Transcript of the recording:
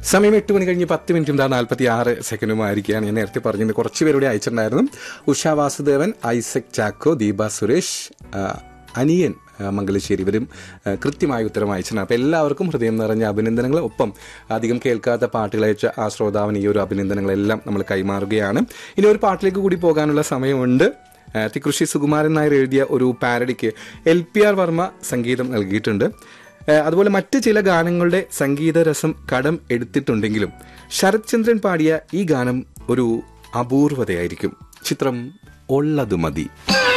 സമയം എട്ട് മണി കഴിഞ്ഞ് പത്ത് മിനിറ്റും ദാ നാൽപ്പത്തി ആറ് സെക്കൻഡുമായിരിക്കുകയാണ് ഞാൻ നേരത്തെ പറഞ്ഞത് കുറച്ച് പേരുടെ അയച്ചിട്ടുണ്ടായിരുന്നു ഉഷ വാസുദേവൻ ഐസക് ചാക്കോ ദീപ സുരേഷ് ആ, അനിയൻ ആ, മംഗലശ്ശേരി ഇവരും ആ, കൃത്യമായ ഉത്തരം അയച്ചിട്ടുണ്ട് അപ്പോൾ എല്ലാവർക്കും ഹൃദയം നിറഞ്ഞ അഭിനന്ദനങ്ങൾ ഒപ്പം അധികം കേൾക്കാത്ത പാട്ടുകൾ അയച്ച ആ ശ്രോതാവിന് ഈ ഒരു അഭിനന്ദനങ്ങളെല്ലാം നമ്മൾ കൈമാറുകയാണ് ഇനി ഒരു പാട്ടിലേക്ക് കൂടി പോകാനുള്ള സമയമുണ്ട് ആ, തികൃഷി സുകുമാരൻ നായർ എഴുതിയ ഒരു പാരഡിക്ക് എൽ പി ആർ വർമ്മ സംഗീതം നൽകിയിട്ടുണ്ട് ഏഹ് അതുപോലെ മറ്റ് ചില ഗാനങ്ങളുടെ സംഗീതരസം കടം എടുത്തിട്ടുണ്ടെങ്കിലും ശരത് ചന്ദ്രൻ പാടിയ ഈ ഗാനം ഒരു അപൂർവതയായിരിക്കും ചിത്രം ഉള്ളത് മതി